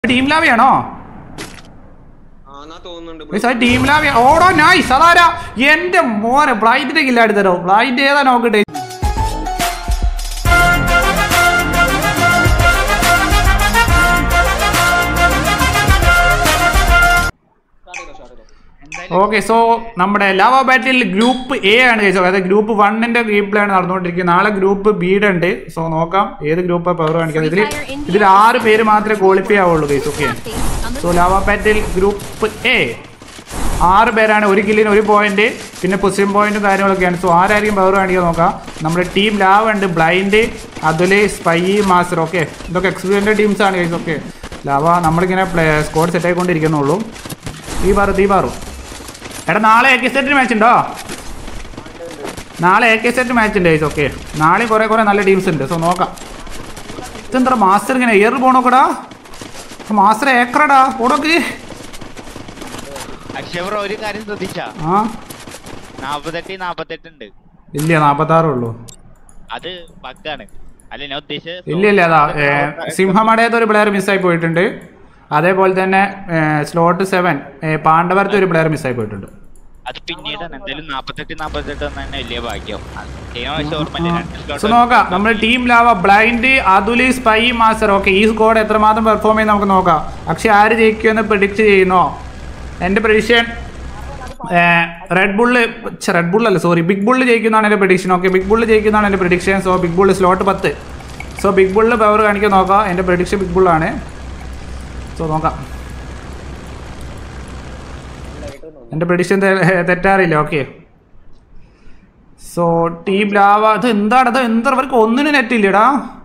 Team ലാവിയാണോ ആന്നാ തോന്നുന്നുണ്ട് guys, അത് ടീം ലാവിയ ഓടോ നൈസ് അതാരാ എന്റെ മോനെ ബ്ലൈൻഡിന്റെ കില്ലാടി തരോ ബ്ലൈൻഡ് ഏതാ നോക്കട്ടെ ഓക്കെ സോ നമ്മുടെ ലാവ ബാറ്റിൽ ഗ്രൂപ്പ് എ ആണ് ചോദിച്ചത് അതായത് ഗ്രൂപ്പ് വണ്ണിന്റെ ഗെയിംപ്ലാണ് നടന്നുകൊണ്ടിരിക്കുന്നത് നാളെ ഗ്രൂപ്പ് ബിയുടെ ഉണ്ട് സോ നോക്കാം ഏത് ഗ്രൂപ്പ് പവർ കാണിക്കുന്നത് ഇതിൽ ഇതിൽ ആറ് പേര് മാത്രമേ ക്വാളിഫൈ ആവുള്ളൂ guys okay so lava battle group A ആറ് പേരാണ് ഒരു കില്ലിന് ഒരു പോയിന്റ് പിന്നെ പൊസിഷൻ പോയിന്റും കാര്യങ്ങളൊക്കെയാണ് സോ ആരായിരിക്കും പവർ കാണിക്കാൻ നോക്കാം നമ്മുടെ ടീം ലാവ് ഉണ്ട് blind Atul spy master okay ഇതൊക്കെ എക്സ്പീരിയൻഡ് ടീംസ് ആണ് ഗൈസ് ഓക്കെ ലാവ നമ്മളിങ്ങനെ പ്ലേ സ്കോഡ് സെറ്റ് ആയിക്കൊണ്ടിരിക്കുന്നുള്ളൂ ഈ പാറു തീ പാറു എടാ നാളെ എ കെ സെറ്റ് മാച്ച് ഉണ്ടോ നാളെ എ കെ സെറ്റ് മാച്ച് ഉണ്ട് ഗൈസ് ഓക്കെ നാളെ കുറേ കുറേ നല്ല ടീംസ് ഉണ്ട് സോ നോക്കാം ഇതെന്താ മാസ്റ്റർ ഇങ്ങനെ എയർ പോണോക്കടാ മാസ്റ്റർ ഏക്കറടാ ഓടോക്ക് അക്ഷബ്ര ഒരു കാര്യം ശ്രദ്ധിച്ചാ ആ നാപ്പത്തെട്ട് നാപ്പത്തെട്ട് ഉണ്ട് ഇല്ല നാപ്പത്താറേ ഉള്ളൂ അത് ബഗ്ഗാണ് അല്ല ഞാൻ ഉദ്ദേശിച്ചത് ഇല്ല ഇല്ല അതാ ഏ, സിംഹമടയത്ത് ഒരു പ്ലെയർ മിസ്സായി പോയിട്ടുണ്ട് അതേപോലെ തന്നെ സ്ലോട്ട് സെവൻ പാണ്ഡവരത്തെ ഒരു പ്ലെയർ മിസ്സായി പോയിട്ടുണ്ട് അത് പിന്നീടാണ് എന്തായാലും നാപ്പത്തെട്ട് നാപ്പത്തെട്ട് തന്നെ വലിയ ഭാഗ്യം അത് ചെയ്യാൻ പക്ഷേ ഓർമ്മയില്ല രണ്ട് സോ slot നോക്കാം നമ്മുടെ ടീം ലാവ ബ്ലൈൻഡ് അതുലി സ്പൈ മാസ്റ്റർ ഓക്കെ ഈ സ്കോഡ് എത്രമാത്രം പെർഫോം ചെയ്ത് നമുക്ക് നോക്കാം പക്ഷെ ആര് ജയിക്കുമെന്ന് പ്രിഡിക്റ്റ് ചെയ്യുന്നോ എൻ്റെ പ്രഡിക്ഷൻ റെഡ് ബുള്ള് റെഡ് ബുള്ളല്ല സോറി ബിഗ് ബുള്ള് ജയിക്കുന്നതാണ് എൻ്റെ പ്രഡിക്ഷൻ ഓക്കെ ബിഗ് ബുള്ള് ജയിക്കുന്നതാണ് എൻ്റെ prediction so big bull slot പത്ത് സോ ബിഗ് ബുള്ള് പവർ കാണിക്കാൻ നോക്കാം എൻ്റെ പ്രഡിക്ഷൻ ബിഗ് ബുള്ളാണ് സോ നോക്കാം എൻ്റെ പ്രഡിക്ഷൻ തെറ്റാറില്ല ഓക്കെ സോ ടീം ലാവ ഇത് എന്താണ് ഇത് എന്താ അവർക്ക് ഒന്നിനും നെറ്റ് ഇല്ലടാ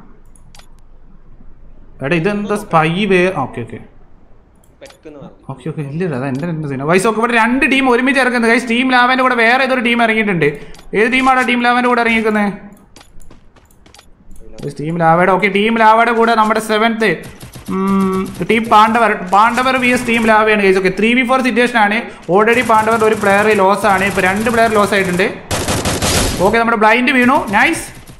എടാ ഇതെന്താ സ്പൈ വേ ഓക്കെ ഓക്കെ പെക്കെന്ന് പറഞ്ഞു ഓക്കെ ഓക്കെ ഇല്ല അതാ എൻ്റെ എൻ്റെ സീന വൈസ് ഒക്കെ ഇവിടെ രണ്ട് ടീം ഒരുമിച്ച് ഇറക്കുന്നത് ഗൈസ് ടീം ലാവൻ്റെ കൂടെ വേറെ ഏതൊരു ടീം ഇറങ്ങിയിട്ടുണ്ട് ഏത് ടീമാണോ ടീം ലാവൻ്റെ കൂടെ ഇറങ്ങിയിരിക്കുന്നത് ടീം ലാവയുടെ ഓക്കെ ടീം ലാവയുടെ കൂടെ നമ്മുടെ seventh team Pandavar Pandavar V S team ലാവയാണ് guys okay three V four situation ആണ് ഓൾറെഡി പാണ്ഡവർ ഒരു പ്ലെയർ ലോസ് ആണ് ഇപ്പോൾ രണ്ട് പ്ലെയർ ലോസ് ആയിട്ടുണ്ട് ഓക്കെ നമ്മുടെ ബ്ലൈൻഡ് വീണു നൈസ്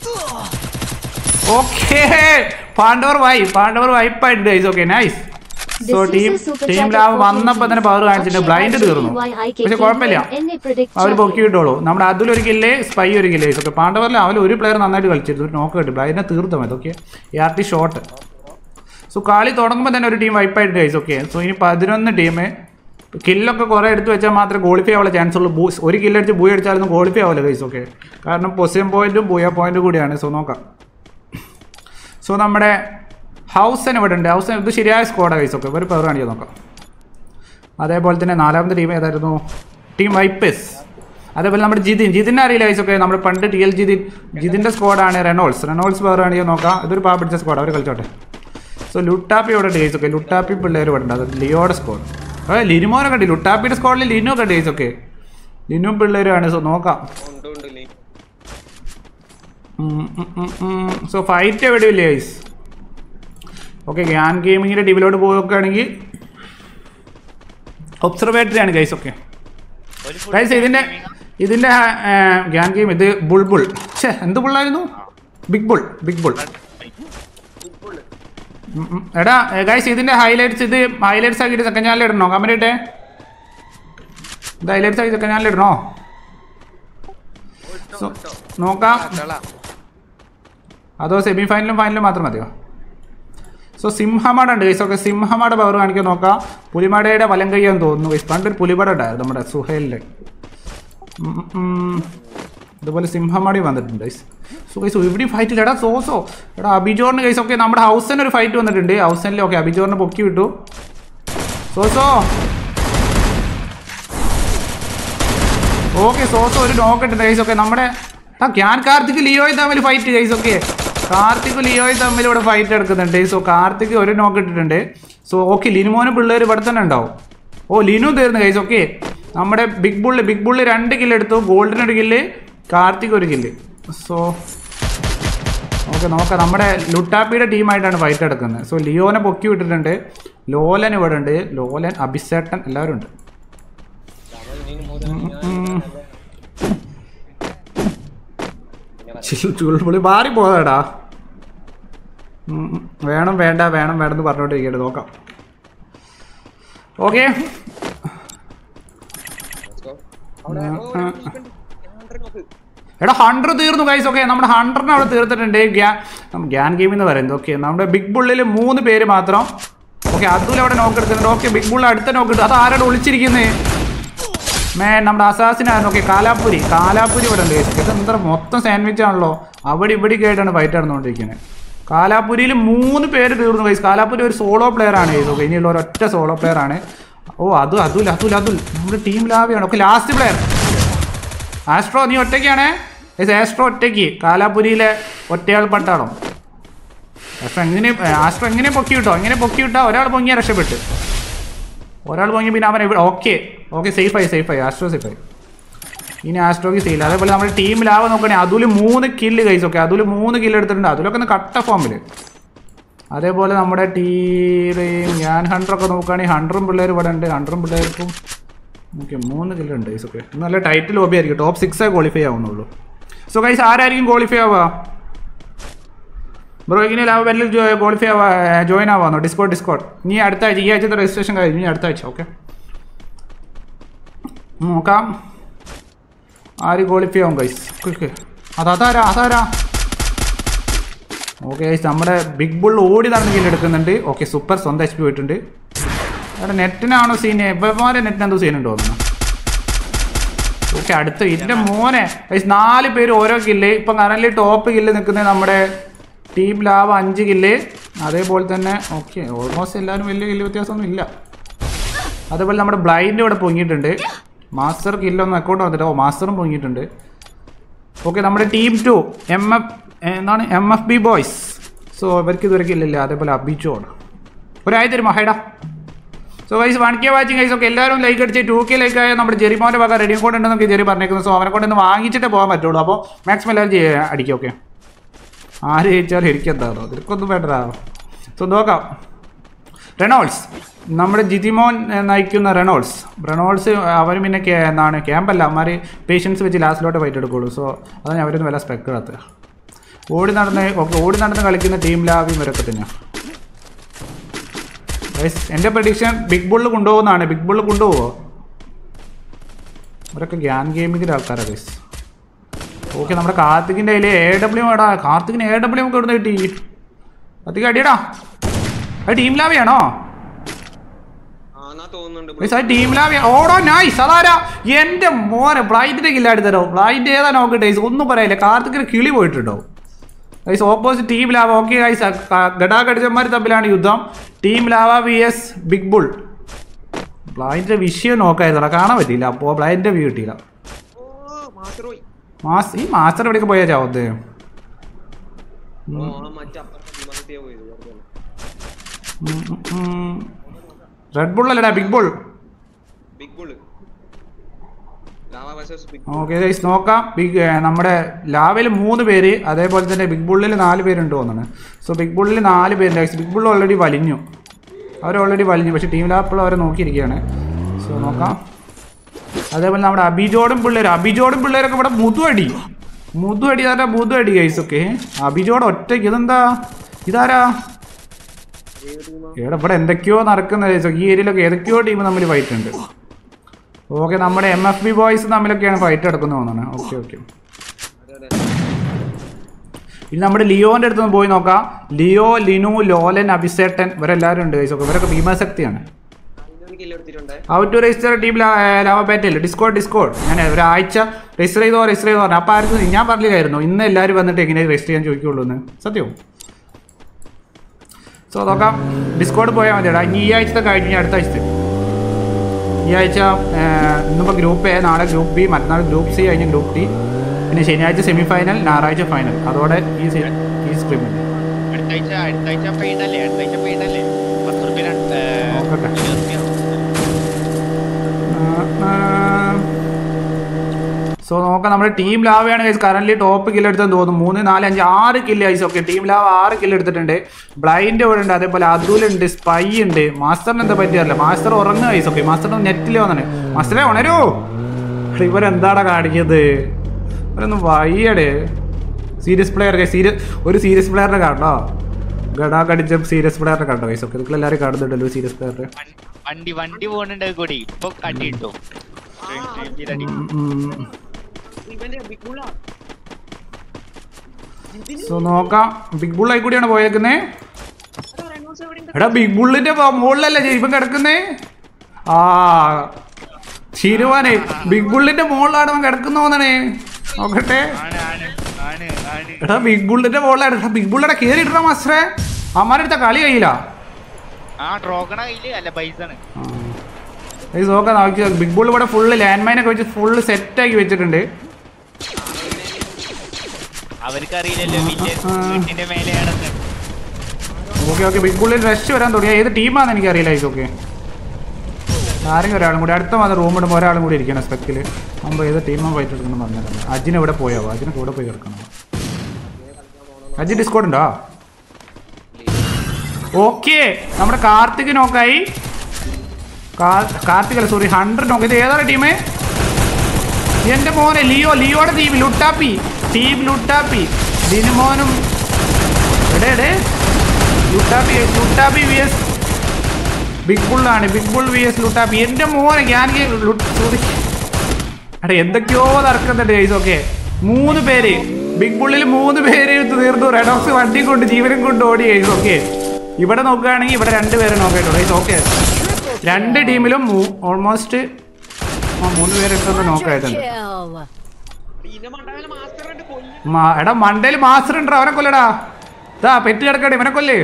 ഓക്കെ പാണ്ഡവർ വൈ പാണ്ഡവർ വൈപ്പായിട്ടുണ്ട് guys okay nice so team team lava വന്നപ്പോൾ തന്നെ പവർ കാണിച്ചിട്ട് ബ്ലൈൻഡ് തീർന്നു പക്ഷെ കുഴപ്പമില്ല അവർ പൊക്കി കിട്ടുള്ളൂ നമ്മുടെ അതിൽ ഒരു കില്ലേ സ്പൈ ഒരു കില്ലേ ഓക്കെ പാണ്ഡവരിൽ അവൻ ഒരു പ്ലെയർ നന്നായിട്ട് കളിച്ചിരുന്നു ഒരു നോക്ക് കിട്ടും ബ്ലൈൻഡിനെ തീർത്തും ഇതൊക്കെ ആർ ടി ഷോട്ട് സോ കളി തുടങ്ങുമ്പോൾ തന്നെ ഒരു ടീം വൈപ്പായിട്ട് ഗൈസ് ഓക്കെ സോ ഇനി പതിനൊന്ന് ടീം കില്ലൊക്കെ കുറേ എടുത്ത് വെച്ചാൽ മാത്രമേ ക്വാളിഫൈ ആവാനുള്ള ചാൻസ് ഉള്ളൂ ബൂ ഒരു കില്ലടിച്ച് ബൂയ അടിച്ചാലൊന്നും ക്വാളിഫൈ ആവില്ല ഗൈസ് ഓക്കെ കാരണം പൊസിഷൻ പോയിന്റും ബൂയ പോയിന്റും കൂടിയാണ് സോ നോക്കാം സോ നമ്മുടെ ഹൗസൻ ഇവിടെ ഉണ്ട് ഹൗസൻ ഇത് ശരിയായ സ്കോഡാണ് ഗൈസ് ഒക്കെ ഒരു പവർ കാണിക്കാൻ നോക്കാം അതേപോലെ തന്നെ നാലാമത്തെ ടീം ഏതായിരുന്നു ടീം വൈപ്പസ് അതേപോലെ നമ്മുടെ ജിതിൻ ജിതിനെ അറിയില്ല ഗൈസ് ഒക്കെ നമ്മുടെ പണ്ട് ടി എൽ ജിതിൻ ജിതിൻ്റെ സ്കോഡാണ് റെനോൾസ് റെനോൾസ് പവർ കാണിക്കാൻ നോക്കാം ഇതൊരു പാ പിടിച്ച സ്കോഡ് അവർ കളിച്ചോട്ടെ സോ ലുട്ടാപ്പി ഇവിടെ ഉണ്ട് ഗൈസ് ഒക്കെ ലുട്ടാപ്പി പിള്ളേർ ഇവിടെ ഉണ്ട് അത് ലിയോയുടെ സ്കോഡ് അതെ ലിനുമോനെ കണ്ടി ലുട്ടാപ്പിയുടെ സ്കോഡിൽ ലിനു കണ്ടി ഗൈസ് ഒക്കെ ലിനും പിള്ളേരുമാണ് സോ നോക്കാം ഉണ്ട് ഉണ്ട് ലീ സോ ഫൈറ്റ് എവിടെയില്ല ഗൈസ് ഓക്കെ ഗ്യാൻ ഗെയിമിങ്ങിൻ്റെ ഡിവിലോട്ട് പോവുകയാണെങ്കിൽ ഒബ്സർവേറ്ററി ആണ് ഗൈസ് ഓക്കെ ഒരു full ഗൈസ് ഇതിൻ്റെ ഇതിൻ്റെ ഗ്യാൻ ഗെയിം ഇത് ബുൾബുൾ ഛേ എന്ത് ബുള്ളായിരുന്നു ബിഗ് ബുൾ ബിഗ് ബുൾ ഉം, ഉം. എടാ ഗൈസ് ഇതിൻ്റെ ഹൈലൈറ്റ്സ് ഇത് ഹൈലൈറ്റ്സ് ആക്കിയിട്ട് സെക്കൻഡ് ചാനൽ ഇടണോ കമൻറ്റ് ഇട്ടേ ഇത് ഹൈലൈറ്റ്സ് ആക്കി സെക്കൻഡ് ചാനൽ ഇടണോ So, നോക്കാം അതോ സെമി ഫൈനലും ഫൈനലും മാത്രം മതിയോ സോ സിംഹമാട ഉണ്ട് ഗൈസ് ഓക്കെ സിംഹമാട പവർ കാണിക്കാൻ നോക്കാം പുലിമടയുടെ വലം കയ്യാന്ന് തോന്നുന്നു ഗൈസ് പണ്ടൊരു പുലിമട ഉണ്ടായിരുന്നു നമ്മുടെ സുഹേലിൻ്റെ ഉം, ഉം. ഇതുപോലെ സിംഹമാടി വന്നിട്ടുണ്ട് ഗൈസ് സോ ഗൈസ് ഇവിടെ ഫൈറ്റ് ഇല്ല എടാ സോസോ എടാ അഭിജോറിന് ഗൈസ് ഓക്കെ നമ്മുടെ ഹൗസൻ ഒരു ഫൈറ്റ് വന്നിട്ടുണ്ട് ഹൗസനിൽ ഓക്കെ അഭിജോറിനെ പൊക്കി വിട്ടു സോസോ ഓക്കെ സോസോ ഒരു നോക്കട്ടെ ഗൈസ് ഓക്കെ നമ്മുടെ ആ ഞാൻ കാർത്തിക് ലിയോയും തമ്മിൽ ഫൈറ്റ് ഗൈസ് ഓക്കെ കാർത്തിക് ലിയോയും തമ്മിൽ ഇവിടെ ഫൈറ്റ് എടുക്കുന്നുണ്ട് സോ കാർത്തിക് ഒരു നോക്ക് ഇട്ടിട്ടുണ്ട് സോ ഓക്കെ ലിനുമോനും പിള്ളേർ ഇവിടെ തന്നെ ഉണ്ടാവും ഓ ലിനു തീർന്നു ഗൈസ് ഓക്കെ നമ്മുടെ ബിഗ് ബുള്ള് ബിഗ് ബുള്ള് രണ്ട് കില്ല് എടുത്തു ഗോൾഡിന് ഒരു കില്ല് കാർത്തിക് ഒരു കില്ല് സോ ഓക്കെ നോക്കാം നമ്മുടെ ലുട്ടാപ്പിയുടെ ടീമായിട്ടാണ് ഫൈറ്റ് എടുക്കുന്നത് സോ ലിയോനെ പൊക്കി വിട്ടിട്ടുണ്ട് ലോലൻ ഇവിടെ ഉണ്ട് ലോലൻ അഭിസേട്ടൻ എല്ലാവരും ഉണ്ട് ഉം. ചുൾപുളി മാറി പോകാടാ വേണം വേണ്ട വേണം വേണമെന്ന് പറഞ്ഞോണ്ടിരിക്കട്ടെ നോക്കാം ഓക്കെ Let's go. അവിടെ ഓ, ഒരു ഇരിപ്പുണ്ട്. ഞാൻ നോക്ക്. എടാ ഹൺഡ്രഡ് തീർന്നു ഗൈസ് ഓക്കെ നമ്മുടെ ഹൺഡ്രഡിന് അവിടെ തീർത്തിട്ടുണ്ട് ഗ്യാൻ ഗ്യാൻ ഗെയിം എന്ന് പറയുന്നത് ഓക്കെ നമ്മുടെ ബിഗ് ബുള്ളിൽ മൂന്ന് പേര് മാത്രം ഓക്കെ അതും അവിടെ നോക്ക് എടുക്കുന്നുണ്ട് ഓക്കെ ബിഗ് ബുള്ളിൽ അടുത്ത നോക്ക് എടുത്തു അത് ആരോട് ഒളിച്ചിരിക്കുന്നത് മേ നമ്മുടെ അസാസിനായിരുന്നു ഓക്കെ കാലാപ്പുരി കാലാപ്പുരി ഇവിടെ ഉണ്ട് guys. ഇത് എന്താ മൊത്തം സാൻഡ്വിച്ച് ആണല്ലോ അവിടെ ഇവിടെ ആയിട്ടാണ് ഫൈറ്റ് നടന്നുകൊണ്ടിരിക്കുന്നത് കാലാപ്പുരിയിൽ മൂന്ന് പേര് തീർന്നു ഗൈസ് കാലാപ്പുരി ഒരു സോളോ പ്ലെയർ ആണ് ഗൈസ് ഓക്കെ ഇനിയുള്ള ഒരൊറ്റ സോളോ പ്ലെയർ ആണ് ഓ അതുൽ അതുൽ അതുൽ അതുൽ നമ്മുടെ ടീം ലാവിയാണ് ഓക്കെ ലാസ്റ്റ് പ്ലെയർ ആസ്ട്രോ നീ ഒറ്റയ്ക്കാണേ ഏസ് ആസ്ട്രോ ഒറ്റയ്ക്ക് കാലാപുരിയിലെ ഒറ്റയാൾ പട്ടാളം ആസ്ട്രോ എങ്ങനെ ആസ്ട്രോ എങ്ങനെ പൊക്കി കിട്ടോ എങ്ങനെ പൊക്കി കിട്ടാ ഒരാൾ പൊങ്ങിയാൽ രക്ഷപ്പെട്ട് ഒരാൾ പൊങ്ങി പിന്നെ അവൻ ഓക്കെ ഓക്കെ സേഫായി സേഫായി ആസ്ട്രോ സേഫായി ഇനി ആസ്ട്രോക്ക് സീൽ അതേപോലെ നമ്മുടെ ടീമിലാവ നോക്കണേ അതിൽ മൂന്ന് കില്ല് കൈസ് ഓക്കെ അതിൽ മൂന്ന് കില്ല് എടുത്തിട്ടുണ്ട് അതിലൊക്കെ ഒന്ന് കട്ട ഫോമിൽ അതേപോലെ നമ്മുടെ ടീം ഞാൻ ഹൺഡ്രഡൊക്കെ നോക്കുകയാണെങ്കിൽ ഹൺഡ്രഡും പിള്ളേർ ഇവിടെ ഉണ്ട് ഹൺഡ്രഡും പിള്ളേർക്കും ഓക്കെ മൂന്ന് കില്ല് ഉണ്ട് ഗൈസ് ഓക്കെ നല്ല ടൈറ്റിൽ ലോബി ആയിരിക്കും ടോപ്പ് സിക്സേ ക്വാളിഫൈ ആവുന്നുള്ളൂ സോ ഗൈസ് ആരായിരിക്കും ക്വാളിഫൈ ആവുക ബ്രോ ഇങ്ങനെ ലാഭ ബെല്ലിൽ ക്വാളിഫൈ ആവാ ജോയിൻ ആവാന്നോ ഡിസ്കോഡ് ഡിസ്കോഡ് നീ അടുത്ത ആഴ്ച ഈ ആഴ്ചത്തെ രജിസ്ട്രേഷൻ കഴിഞ്ഞു ഇനി അടുത്ത ആഴ്ച ഓക്കെ നോക്കാം ആര് ക്വാളിഫൈ ആവും ഗൈസ് ഓക്കെ അത് അതാരാ അതാരാ ഓക്കെ ഗൈസ് നമ്മുടെ ബിഗ് ബുൾ ഓടി നടന്ന് കില്ല് എടുക്കുന്നുണ്ട് ഓക്കെ സൂപ്പർ സ്വന്തം എച്ച് പി പോയിട്ടുണ്ട് അവിടെ നെറ്റിനാണോ സീൻ ഇവന്മാരെ നെറ്റിന് എന്തോ സീൻ ഉണ്ടോ തോന്നുന്നു ഓക്കെ അടുത്ത ഇതിന്റെ മോനെ ഗൈസ് നാല് പേര് ഓരോ കില്ല് ഇപ്പം കറന്റ് ടോപ്പ് കില്ല് നിൽക്കുന്നത് നമ്മുടെ ടീം ലാഭ അഞ്ച് കില്ല് അതേപോലെ തന്നെ ഓക്കെ ഓൾമോസ്റ്റ് എല്ലാവരും വലിയ കില്ല് വ്യത്യാസമൊന്നും ഇല്ല അതേപോലെ നമ്മുടെ ബ്ലൈൻഡ് ഇവിടെ പൊങ്ങിയിട്ടുണ്ട് മാസ്റ്റർ കില്ലൊന്നും അക്കൗണ്ട് വന്നിട്ട് ഓ മാസ്റ്ററും പൊങ്ങിയിട്ടുണ്ട് ഓക്കെ നമ്മുടെ ടീം ടു എം എഫ് എന്താണ് M F B boys so ഇവർക്ക് ഇതുവരെ കില്ലില്ല അതേപോലെ അബിച്ചോട് ഒരായി തരുമോ ഹൈഡാ so guys one K watching guys okay എല്ലാവരും ലൈക്ക് അടിച്ച് ടു കെ ലൈക്ക് ആയ നമ്മുടെ ജെറിമോൻ്റെ ഭാഗം റെഡി കോഡ് ഉണ്ടെന്നൊക്കെ ജെറി പറഞ്ഞേക്കുന്നു സോ അവനെ കൊണ്ട് ഇന്ന് വാങ്ങിച്ചിട്ടേ പോകാൻ പറ്റുള്ളൂ അപ്പോൾ മാക്സിമം എല്ലാവരും ചെയ്യ അടിക്കും ഓക്കെ ആര് ജയിച്ചാലും എനിക്കെന്താണോ നിനക്കൊന്നും വേണ്ടടാ സോ നോക്കാം റെനോൾസ് നമ്മുടെ ജിതിമോൻ ഏ, നയിക്കുന്ന റെനോൾസ് റെനോൾസ് അവർ പിന്നെ കേ- എന്താണ് ക്യാമ്പല്ല അവന്മാർ പേഷ്യൻസ് വെച്ച് ലാസ്റ്റിലോട്ട് ഫൈറ്റ് എടുക്കുള്ളൂ സോ അതാണ് അവരൊന്നും വില സ്പെക്ക് ഇടാത്തത് ഓടി നടന്ന് ഓക്കെ ഓടി നടന്ന് കളിക്കുന്ന ടീം ലാവിയും ഇവരൊക്കെ തന്നെയാണ് ഗൈസ്, എൻ്റെ പ്രഡിക്ഷൻ ബിഗ് ബുള്ള് കൊണ്ടുപോകുന്നതാണ് ബിഗ് ബുള്ള് കൊണ്ടുപോകുമോ ഇവരൊക്കെ ഗ്യാൻ ഗെയിമിങ്ങിൻ്റെ ആൾക്കാരാണ് ഗൈസ് ഓക്കെ നമ്മുടെ കാർത്തികിൻ്റെ കയ്യിൽ എ ഡബ്ല്യു എടാ കാർത്തികിന് എ ഡബ്ല്യു ഒക്കെ ഇവിടുന്ന് കിട്ടി കാർത്തിക് അടിയടാ അത് ടീം ലാവിയാണോ ആന്നാ തോന്നുന്നുണ്ട് bro. ഗൈസ്, അത് ടീം ലാവിയ ഓടോ നൈസ് അതാരാ എൻ്റെ മോനെ ബ്ലൈൻഡിൻ്റെ കില്ലാടി തരോ ബ്ലൈൻഡ് ഏതാ നോക്കട്ടെ ഗൈസ് ഒന്നും പറയില്ല കാർത്തിക്കിന് കിളി പോയിട്ടുണ്ടോ guys opposite team lava okay guys ഗഡാഗഡിച്ചന്മാർ തമ്മിലാണ് യുദ്ധം team lava V S big bull ബ്ലൈൻഡിന്റെ വിഷയം നോക്കായിരുന്നോ കാണാൻ പറ്റിയില്ല അപ്പോൾ ബ്ലൈൻഡിന്റെ വ്യൂ കിട്ടിയില്ല ഓ മാസ്റ്റർ പോയി മാസ് ഈ മാസ്റ്റർ എവിടേക്ക് പോയാ ചാവത്ത് ഓ ആ മറ്റേ അപ്പുറത്തെ വിമാനത്തിയാ പോയത് വെറുതെ അല്ല. റെഡ് ബുൾ അല്ലടാ big bull big bull lava versus big okay guys നോക്കാം ബിഗ് ഏ, നമ്മുടെ ലാവയിൽ മൂന്ന് പേര് അതേപോലെ തന്നെ ബിഗ് ബുള്ളിൽ നാല് പേരുണ്ട് തോന്നുന്നു സോ ബിഗ് ബുള്ളിൽ നാല് പേരുണ്ട് ഗൈസ് ബിഗ് ബുൾ ഓൾറെഡി വലിഞ്ഞു അവർ ഓൾറെഡി വലിഞ്ഞു പക്ഷേ ടീം ലാപ്പിൾ അവരെ നോക്കിയിരിക്കുകയാണ് സോ നോക്കാം അതേപോലെ നമ്മുടെ അഭിജോടും പിള്ളേർ അഭിജോടും പിള്ളേരൊക്കെ ഇവിടെ മുതുവടി മുതുവടി അതാ മുതുവടി ഗൈസ് ഒക്കെ അഭിജോട് ഒറ്റയ്ക്ക് ഇതെന്താ ഇതാരാ ഇവിടെ ഇവിടെ എന്തൊക്കെയോ നടക്കുന്ന ഗൈസ് ഈ ഏരിയയിലൊക്കെ ഏതൊക്കെയോ ടീം തമ്മിൽ ഫൈറ്റ് ഉണ്ട് ഓക്കെ നമ്മുടെ എം എഫ് ബി ബോയ്സ് തമ്മിലൊക്കെയാണ് ഫൈറ്റ് നടക്കുന്നത് തോന്നുന്നത് ഓക്കെ ഓക്കെ അതെ അതെ ഇനി നമ്മുടെ ലിയോന്റെ അടുത്ത് പോയി നോക്കാം ലിയോ ലിനു ലോലൻ അഭിസേട്ടൻ ഇവരെല്ലാവരും ഉണ്ട് ഗൈസ് ഒക്കെ ഇവരൊക്കെ ഭീമാശക്തിയാണ് അതിനൊരു കില്ല് എടുത്തിട്ടുണ്ടേ out to register team lava battle Discord Discord ഞാൻ ഒരാഴ്ച രജിസ്റ്റർ ചെയ്തോ രജിസ്റ്റർ ചെയ്തോ പറഞ്ഞു അപ്പോൾ ആർക്കും ഞാൻ പറഞ്ഞില്ലായിരുന്നു ഇന്ന് എല്ലാവരും വന്നിട്ട് എങ്ങനെ രജിസ്റ്റർ ചെയ്യാൻ ചോദിക്കുള്ളൂ എന്ന് സത്യവും സോ നോക്കാം ഡിസ്കോഡ് പോയാൽ മതിയടാ ഇനി ഈ ആഴ്ചത്തെ കഴിഞ്ഞ് ഇനി അടുത്ത ആഴ്ചത്തെ ഈ ആഴ്ച ഏർ, ഇന്നിപ്പോൾ ഗ്രൂപ്പ് എ നാളെ ഗ്രൂപ്പ് ബി മറ്റന്നാൾ ഗ്രൂപ്പ് സി കഴിഞ്ഞ് ഗ്രൂപ്പ് ഡി പിന്നെ ശനിയാഴ്ച സെമി ഫൈനൽ ഞായറാഴ്ച ഫൈനൽ അതോടെ ഈ സെ- ഈ സ്ട്രീമിൽ അടുത്ത ആഴ്ച അടുത്ത ആഴ്ച പെയ്ഡല്ലേ അടുത്ത ആഴ്ച പെയ്ഡല്ലേ പത്ത് റുപ്യ രണ്ട് നോക്കട്ടെ. ഇരുപത് സോ നോക്കാം നമ്മുടെ ടീം ലാവയാണ് ഗൈസ് കറന്റ് ടോപ്പ് കില്ല് എടുത്തെന്ന് തോന്നുന്നു മൂന്ന് നാല് അഞ്ച് ആറ് kill guys okay team lava ആറ് കില്ല് എടുത്തിട്ടുണ്ട് ബ്ലൈൻഡ് ഇവിടെ ഉണ്ട് അതേപോലെ അതുലുണ്ട് സ്പൈ ഉണ്ട് മാസ്റ്ററിന് എന്താ പറ്റിയറില്ല മാസ്റ്റർ ഉറങ്ങുക ഗൈസ് ഓക്കെ മാസ്റ്ററിന് നെറ്റിൽ വന്നാണ് മാസ്റ്ററെ ഉണരൂ ഇവരെന്താടാ കാണിക്കുന്നത് ഇവരൊന്നും വയ്യടേ സീരിയസ് പ്ലെയർ സീരിയസ് ഒരു സീരിയസ് പ്ലെയറിനെ കാണോ ഗഡാ കടിച്ച സീരിയസ് പ്ലെയറിനെ കണ്ടോ ഗൈസ് ഓക്കെ നിങ്ങൾ എല്ലാവരും കാണുന്നുണ്ടല്ലോ സീരിയസ് പ്ലെയറിനെ വണ്ടി വണ്ടി പോകുന്നുണ്ട് കൂടി ഇപ്പൊ അടി കിട്ടും അടി ഇവന്റെ ബിഗ് ബുള്ളാ സോ നോക്കാം ബിഗ് ബുള്ളായി കൂടിയാണ് പോയേക്കുന്നേ അതാ റെനോൾസ് എവിടെ ഉണ്ട് എടാ ബിഗ് ബുള്ളിന്റെ മുകളിലല്ലേ ഇവൻ കിടക്കുന്നേ ആ ശിരുവാനെ ബിഗ് ബുള്ളിന്റെ മുകളിലാണ് അവൻ കിടക്കുന്ന തോന്നണേ നോക്കട്ടെ ആണ് ആണ് ആണ് ആണ് എടാ ബിഗ് ബുള്ളിന്റെ മുകളിലാണ് എടാ ബിഗ് ബുള്ളിടെ കയറി ഇടണ മാസ്റ്ററെ അമ്മാരെടുത്ത കളി കഴിയില്ല ആ ട്രോക്കണ കയ്യില് അല്ല പൈസ ആണ് നോക്കാം നോക്കി ബിഗ് ബുൾ ഇവിടെ ഫുള്ള് ലാൻഡ് മൈനൊക്കെ വെച്ച് ഫുള്ള് സെറ്റാക്കി വെച്ചിട്ടുണ്ട് അവർക്ക് അറിയില്ലല്ലോ വീട്ടിൽ ആ. വീട്ടിന്റെ മേലെയാണെന്ന് ഓക്കെ ഓക്കെ ബിഗ് ബുള്ളിൽ റഷ് വരാൻ തുടങ്ങിയ ഏത് ടീമാണെന്ന് എനിക്ക് അറിയില്ല ഇതൊക്കെ ആരെങ്കിലും ഒരാളും കൂടി അടുത്ത മാസം റൂം ഇടുമ്പോൾ ഒരാളും കൂടി ഇരിക്കണം സ്പെക്കിൽ മുമ്പ് ഏത് ടീമാണ് ഫൈറ്റ് എടുക്കണം പറഞ്ഞിട്ടുണ്ട് അജിന് ഇവിടെ പോയാവോ അജിന് കൂടെ പോയി കിടക്കണം അജി ഡിസ്കൗണ്ട് ഉണ്ടോ ഓക്കെ നമ്മുടെ കാർത്തിക് നോക്കായി കാർത്തിക് അല്ല സോറി ഹൺഡ്രഡ് നോക്ക് ഇത് ഏതാണ് ടീമേ എന്റെ മോനെ ലിയോ ലിയോയുടെ ടീം ലുട്ടാപ്പി ടീം ലുട്ടാപ്പി ദിനുമോനും എടേ എടേ Luttappi Luttappi V S big ബുള്ളാണ് big bull V S Luttappi എന്റെ മോനെ ഞാൻ സോറി എടാ എന്തൊക്കെയോ തർക്കുന്നുണ്ട് ഗൈസ് ഓക്കെ മൂന്ന് പേര് ബിഗ് ബുള്ളിൽ മൂന്ന് പേര് തീർന്നു റെഡോക്സ് വണ്ടി കൊണ്ട് ജീവനും കൊണ്ട് ഓടി ഗൈസ് ഓക്കെ ഇവിടെ നോക്കുകയാണെങ്കിൽ ഇവിടെ രണ്ട് പേരെ നോക്കിയിട്ടുള്ളൂ ഗൈസ് ഓക്കെ രണ്ട് ടീമിലും ഓൾമോസ്റ്റ് മൂന്ന് പേരെടുത്തൊന്ന് നോക്കായിട്ടുണ്ട് ഇന്ന മണ്ടാവിലെ മാസ്റ്റർ ഉണ്ട് കൊല്ലു മാ- എടാ മണ്ടയിൽ മാസ്റ്റർ ഉണ്ടോ അവനെ കൊല്ലടാ ഇതാ പെറ്റ് കിടക്കട്ടെ ഇവനെ കൊല്ലേ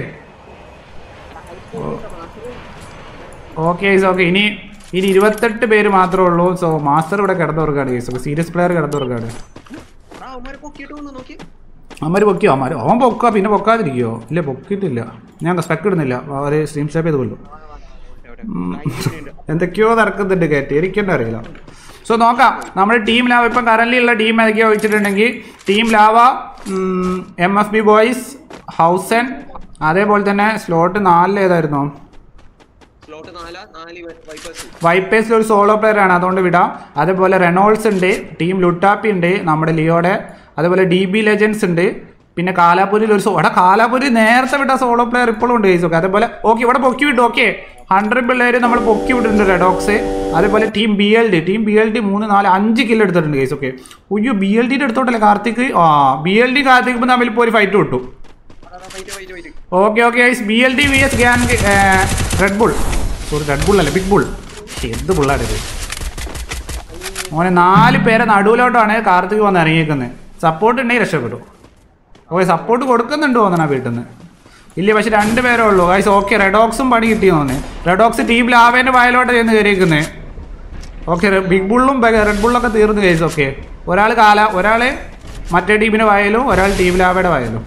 ഓക്കെ ഓക്കെ ഇനി ഇനി ഇരുപത്തെട്ട് പേര് മാത്രമേ ഉള്ളൂ സോ മാസ്റ്റർ ഇവിടെ കിടന്നുറക്കാണ് കേസ് സീരിയസ് പ്ലെയർ കിടന്നുറക്കാണ് ആ അവന്മാരെ പൊക്കിയിട്ട് വന്നു നോക്കി അമ്മര് പൊക്കിയോ അമ്മര് അവൻ പൊക്കുക പിന്നെ പൊക്കാതിരിക്കോ ഇല്ല പൊക്കിയിട്ടില്ല ഞാൻ സ്പെക്ക് ഇടുന്നില്ല അവര് സ്ട്രീം സ്റ്റോപ്പ് ചെയ്ത് കൊല്ലും എവിടെ ഉം. എന്തൊക്കെയോ നടക്കുന്നുണ്ട് കയറ്റി എനിക്കെന്നെ അറിയില്ല സോ നോക്കാം നമ്മുടെ ടീം ലാവ ഇപ്പം കറന്റ് ഉള്ള ടീം ഏതൊക്കെയോ വെച്ചിട്ടുണ്ടെങ്കിൽ team lava M F B boys ഹൗസൻ അതേപോലെ തന്നെ സ്ലോട്ട് നാലിൽ ഏതായിരുന്നു സ്ലോട്ട് നാലാ നാല് വൈപ്പേഴ്സ് വൈപ്പേഴ്സിൽ ഒരു സോളോ പ്ലെയർ ആണ് അതുകൊണ്ട് വിടാം അതേപോലെ റെനോൾസ് ഉണ്ട് ടീം ലുട്ടാപ്പി ഉണ്ട് നമ്മുടെ ലിയോടെ അതേപോലെ ഡി ബി ലെജൻസ് ഉണ്ട് പിന്നെ കാലാപുരിയിൽ ഒരു സോ എടാ കാലാപുരി നേരത്തെ വിട്ട സോളോ പ്ലെയർ ഇപ്പോഴും ഉണ്ട് കേസ് ഓക്കെ അതേപോലെ ഓക്കെ ഇവിടെ പൊക്കി വിട്ടു ഓക്കെ ഹൺഡ്രഡ് പിള്ളേർ നമ്മൾ പൊക്കി വിട്ടിട്ടുണ്ട് റെഡോക്സ് അതേപോലെ team B L D team B L D മൂന്ന് നാല് അഞ്ച് കില്ല് എടുത്തിട്ടുണ്ട് കേസ് ഓക്കെ ഉയ്യോ ബി എൽ ഡിയുടെ എടുത്തോട്ടല്ലേ കാർത്തിക് ആ ബി എൽ ഡി കാർത്തിക് തമ്മിൽ ഇപ്പോൾ ഒരു ഫൈറ്റ് കിട്ടും wait wait wait okay okay ഐസ് B L D V S Gyan red bull sorry red bull അല്ലേ ബിഗ് ബുൾ എന്ത് ബുള്ളാണ് ഇത് മോനെ നാല് പേരെ നടുവിലോട്ടാണ് കാർത്തിക് വന്ന് ഇറങ്ങിയേക്കുന്നത് സപ്പോർട്ട് ഉണ്ടെങ്കിൽ രക്ഷപ്പെട്ടു ഓക്കെ സപ്പോർട്ട് കൊടുക്കുന്നുണ്ട് തോന്നണ വീട്ടിൽ നിന്ന് ഇല്ല പക്ഷെ രണ്ട് പേരേ ഉള്ളൂ ഗൈസ് ഓക്കെ റെഡോക്സും പണി കിട്ടി തോന്നുന്നു റെഡോക്സ് ടീം ലാവേൻ്റെ വായിലോട്ട് ചെന്ന് കയറിയിരിക്കുന്നത് ഓക്കെ ബിഗ് ബുള്ളും റെഡ് ബുള്ളൊക്കെ തീർന്നു ഗൈസ് ഓക്കെ ഒരാൾ കാല ഒരാൾ മറ്റേ ടീമിൻ്റെ വായലും ഒരാൾ ടീം ലാവയുടെ വായലും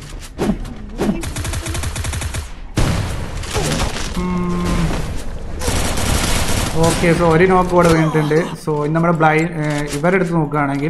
ഓക്കെ സോ ഒരു നോക്ക് കൂടെ വീണിട്ടുണ്ട് സോ ഇന്ന് നമ്മുടെ ബ്ലൈ ഇവരെടുത്ത് നോക്കുകയാണെങ്കിൽ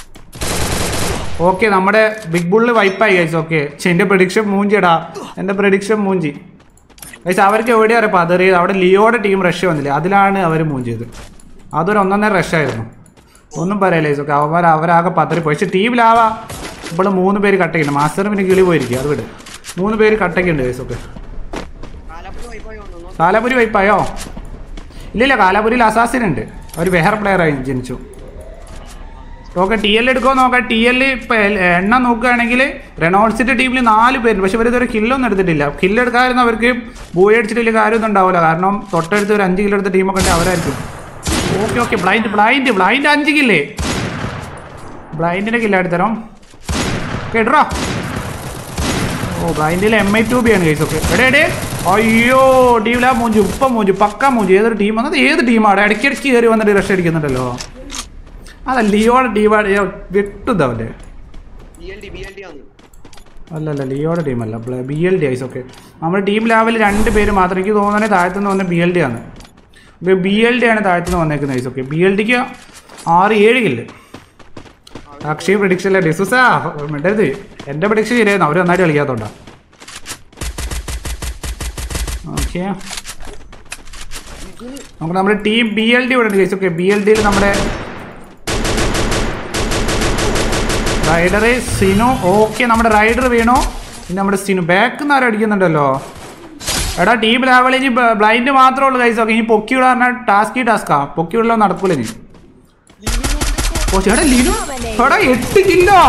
ഓക്കെ നമ്മുടെ ബിഗ് ബുള്ള് വൈപ്പായി കഴിച്ചു ഓക്കെ പക്ഷെ എൻ്റെ പ്രഡിക്ഷൻ മൂഞ്ചിടാ എൻ്റെ പ്രഡിക്ഷൻ മൂഞ്ചി കഴിച്ച് അവർക്ക് എവിടെയാ അറിയാം പതറിയത് അവിടെ ലിയോയുടെ ടീം റഷ് വന്നില്ലേ അതിലാണ് അവർ മൂഞ്ചിയത് അതൊരു ഒന്നൊന്നര റഷായിരുന്നു ഒന്നും പറയല്ലേ ഓക്കെ അവന്മാർ അവരാകെ പതറിപ്പോയി പക്ഷെ ടീമിലാവാ ഇപ്പോൾ മൂന്ന് പേര് കട്ടയ്ക്കുണ്ട് മാസ്റ്റർ പിന്നെ കിളി പോയിരിക്കും അത് വിട് മൂന്ന് പേര് കട്ടയ്ക്കുണ്ട് കേസ് ഓക്കെ കാലാപ്പുഴ വൈപ്പായി വന്നു നോക്ക്. കാലാപുരി വൈപ്പായോ ഇല്ലില്ല കാലാപുരിയിൽ അസാസിൻ ഉണ്ട് അവർ വേറെ പ്ലെയറായി ജനിച്ചു ഓക്കെ ടി എൽ എടുക്കുമോ നോക്കാം ടി എൽ ഇപ്പം എണ്ണം നോക്കുകയാണെങ്കിൽ റെനോൾസിൻ്റെ ടീമിൽ നാല് പേരുണ്ട് പക്ഷെ ഇവരിതൊരു കില്ലൊന്നും എടുത്തിട്ടില്ല കില്ല് എടുക്കാതിരുന്ന അവർക്ക് ബൂയി അടിച്ചിട്ട് വലിയ കാര്യമൊന്നും ഉണ്ടാവില്ല കാരണം തൊട്ടടുത്ത് ഒരു അഞ്ച് കിലോ എടുത്ത ടീമൊക്കെ ഉണ്ട് അവരായിരിക്കും okay okay blind blind blind അഞ്ച് കില്ലേ ബ്ലൈൻഡിൻ്റെ കില്ല എടുത്തരം കേട്ടോ ഓ ബ്ലൈൻഡിൽ എം ഐ ടു ബി ആണ് കേസ് ഓക്കെ എടേ എടേ അയ്യോ ടീമിലാ മൂഞ്ചു ഇപ്പം മൂഞ്ചു പക്ക മൂഞ്ചു ഏതൊരു ടീം വന്നത് ഏത് ടീമാണ് ഇടയ്ക്കിടയ്ക്ക് കയറി വന്നിട്ട് റഷ് അടിക്കുന്നുണ്ടല്ലോ അല്ല ലിയോയുടെ ടീമാണ് വിട്ടുതാ അവൻ്റെ BLD, BLD ആണ്. അല്ലല്ല ലിയോയുടെ ടീമല്ല B L D is okay നമ്മുടെ ടീം ലെവലിൽ രണ്ട് പേര് മാത്രം എനിക്ക് തോന്നുന്നത് താഴത്തുനിന്ന് വന്ന ബി എൽ ഡി ആണ് ബി എൽ ഡി ആണ് താഴത്തുനിന്ന് വന്നേക്കുന്നത് ഐസ് ഓക്കെ ബി എൽ ഡിക്ക് ആറ് ഏഴ് കില്ല് അക്ഷയ് പ്രഡിക്ഷൻ അല്ലേ ഡിസുസാ മിണ്ടരുത് എൻ്റെ പ്രഡിക്ഷൻ ശരിയായിരുന്നു അവർ നന്നായിട്ട് കളിക്കാത്തോണ്ടാ ഓക്കെ നമുക്ക് നമ്മുടെ ടീം ബി എൽ ഡി ഇവിടെ ഉണ്ട് കേസ് ഓക്കെ ബി എൽ ഡിയിൽ നമ്മുടെ റൈഡർ സിനു ഓക്കെ നമ്മുടെ റൈഡർ വീണു പിന്നെ നമ്മുടെ സിനു ബാക്ക് നിന്ന് ആരും അടിക്കുന്നുണ്ടല്ലോ എടാ ടീം ലെവൽ ഇനി ബ്ലൈൻഡ് മാത്രമേ ഉള്ളൂ കൈസ് ഓക്കെ ഇനി പൊക്കി വിടാൻ പറഞ്ഞാൽ ടാസ്കി ടാസ്കാ പൊക്കി വിടലോ നടക്കൂല ഇനി ഓ ചേട്ടാ ലിനു എടാ എട്ട് കില്ലോ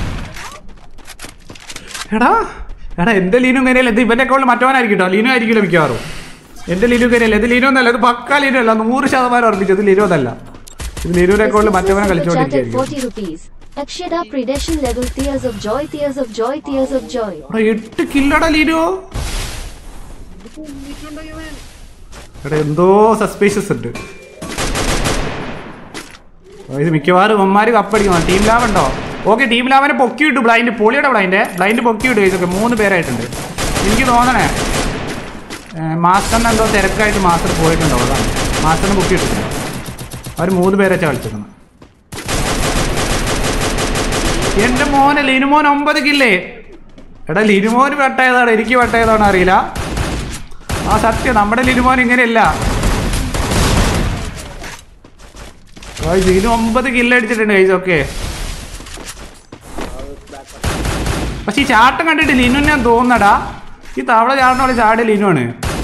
എടാ എടാ എന്റെ ലീനു കയറിയല്ല ഇത് ഇവന്റെ അക്കൗണ്ടിൽ മറ്റവനായിരിക്കും കേട്ടോ ലീനു ആയിരിക്കില്ല മിക്കവാറും എന്റെ ലീനു കയറിയല്ല ഇത് ലീനു ഒന്നല്ല ഇത് പക്ക ലീനു അല്ല നൂറ് ശതമാനം ഉറപ്പിച്ചത് ലീനു ഒന്നല്ല ഇത് ലിനുവിന്റെ അക്കൗണ്ടിൽ മറ്റവനെ Super chat at കളിച്ചുകൊണ്ടിരിക്കുകയായിരിക്കും 40 rupees. Akshada predation level tears of joy, tears of joy, tears of joy. എടാ എട്ട് കില്ലടാ ലീനു എടാ എന്തോ സസ്പീഷ്യസ് ഉണ്ട് ഓ, ഇത് മിക്കവാറും ഇവന്മാര് കപ്പടിക്കണം ടീം ലാബ് ഉണ്ടോ ഓക്കെ ടീം ലാബിനെ പൊക്കി വിട്ടു ബ്ലൈൻഡ് പൊളിയുടെ ബ്ലൈൻഡ് ബ്ലൈൻഡ് പൊക്കി വിട്ടു ഇതൊക്കെ മൂന്ന് പേരായിട്ടുണ്ട് എനിക്ക് തോന്നണേ മാസ്റ്ററിന് എന്തോ തിരക്കായിട്ട് മാസ്റ്റർ പോയിട്ടുണ്ടോ അതാണ് മാസ്റ്ററിന് പൊക്കി ഇട്ടിട്ടുണ്ട് അവർ മൂന്ന് പേരെ കളിച്ചിരിക്കുന്നത് എന്റെ മോനെ ലിനുമോൻ ഒമ്പത് കില്ലേ എടാ ലിനുമോന് വെട്ടയതാണ് എനിക്ക് വെട്ടയതാണ് അറിയില്ല ആ സത്യം നമ്മുടെ ലിനുമോൻ ഇങ്ങനെയല്ല ഗായ്സ്, ഇതിന് ഒമ്പത് കില്ല് അടിച്ചിട്ടുണ്ട് ഗൈസ് ഓക്കെ പക്ഷെ ഈ ചാട്ടം കണ്ടിട്ട് ലിനു ഞാൻ തോന്നടാ ഈ തവള ചാടനോട് ചാടിയ ലിനുവാണ്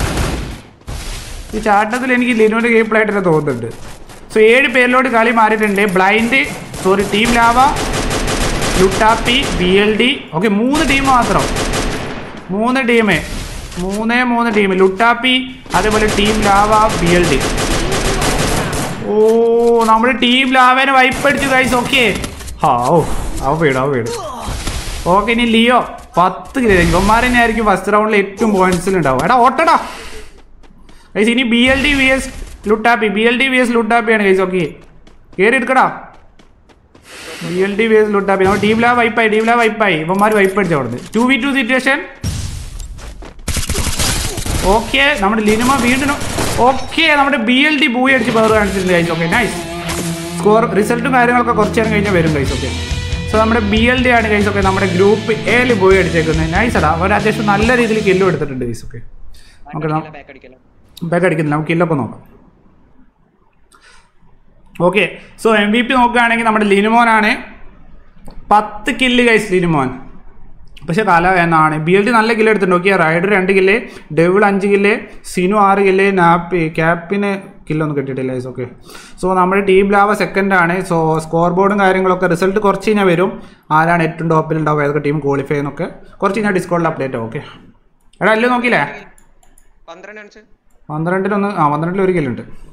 ഈ ചാട്ടത്തിൽ എനിക്ക് ലിനുവിന്റെ ഗെയിം പ്ലേ ആയിട്ട് തന്നെ തോന്നുന്നുണ്ട് സോ ഏഴ് പേരിലോട്ട് കളി മാറിയിട്ടുണ്ട് blind sorry team Lava Luttappi B L D okay മൂന്ന് ടീം മാത്രം മൂന്ന് ടീം മൂന്നേ മൂന്ന് ടീം ലുട്ടാപ്പി അതേപോലെ team Lava B L D ഓ നമ്മുടെ ടീം ലാവേനെ വൈപ്പടിച്ചു ഗൈസ് ഓക്കെ ഹാവോ അവ വീട് അവ വീട് ഓക്കെ ഇനി ലിയോ പത്ത് കിലോ ഇവന്മാരെന്നെ ആയിരിക്കും ഫസ്റ്റ് റൗണ്ടിൽ ഏറ്റവും പോയിന്റ്സിൽ ഉണ്ടാവും എടാ ഓട്ടടാ ഗൈസ് ഇനി B L D V S Luttappi B L D V S ലുട്ടാപ്പിയാണ് ഗൈസ് ഓക്കെ കയറി എടുക്കടാ B L D V S Luttappi നമ്മൾ ടീം ലാ വൈപ്പായി ടീം ലാ വൈപ്പായി ഇവന്മാർ വൈപ്പ് അടിച്ചു അവിടുന്ന് two V two situation okay നമ്മുടെ ലിനിമ വീണ്ടും ഓക്കെ നമ്മുടെ ബി എൽ ഡി ബൂയി അടിച്ച് പവർ കാണിച്ചിട്ടുണ്ട് ഗൈസ് ഓക്കെ നൈസ് സ്കോർ റിസൾട്ടും കാര്യങ്ങളൊക്കെ കുറച്ച് നേരം കഴിഞ്ഞാൽ വരും ഗൈസ് ഓക്കെ സോ നമ്മുടെ ബി എൽ ഡി ആണ് ഗൈസ് ഓക്കെ നമ്മുടെ ഗ്രൂപ്പ് എയിൽ ബോയി അടിച്ചേക്കുന്നത് നൈസ് അടാ അവർ അത്യാവശ്യം നല്ല രീതിയിൽ കില്ലും എടുത്തിട്ടുണ്ട് ഗൈസ് ഓക്കെ നമുക്ക് ബാക്ക് അടിക്കല ബാക്ക് അടിക്കുന്നില്ല നമുക്ക് കില്ലൊക്കെ നോക്കാം okay so M V P നോക്കുകയാണെങ്കിൽ നമ്മുടെ ലിനുമോനാണ് പത്ത് കില്ല് ഗൈസ് ലിനുമോൻ പക്ഷേ കല എന്നാണ് ബി എൽ ഡി നല്ല കില്ല് എടുത്തിട്ടുണ്ട് ഓക്കെ റൈഡർ രണ്ട് കില്ല് ഡെവിൾ അഞ്ച് കില്ല് സിനു ആറ് കില്ല് നാപ്പി ക്യാപ്പിന് കില്ലൊന്നും കിട്ടിയിട്ടില്ല ഗൈസ് ഓക്കെ സോ നമ്മുടെ ടീം ലാവ സെക്കൻഡ് ആണ് സോ സ്കോർ ബോർഡും കാര്യങ്ങളൊക്കെ റിസൾട്ട് കുറച്ച് കഴിഞ്ഞാൽ വരും ആരാണ് ഏറ്റവും ടോപ്പിൽ ഉണ്ടാവുക ഏതൊക്കെ ടീം ക്വാളിഫൈ എന്നൊക്കെ കുറച്ച് കഴിഞ്ഞാൽ ഡിസ്കൗണ്ടിൽ അപ്ഡേറ്റ് ആവും ഓക്കെ എടാ അല്ലേ നോക്കിയില്ലേ പന്ത്രണ്ട് അടിച്ച് പന്ത്രണ്ടിലൊന്ന് ആ പന്ത്രണ്ടിൽ ഒരു കില്ലുണ്ട്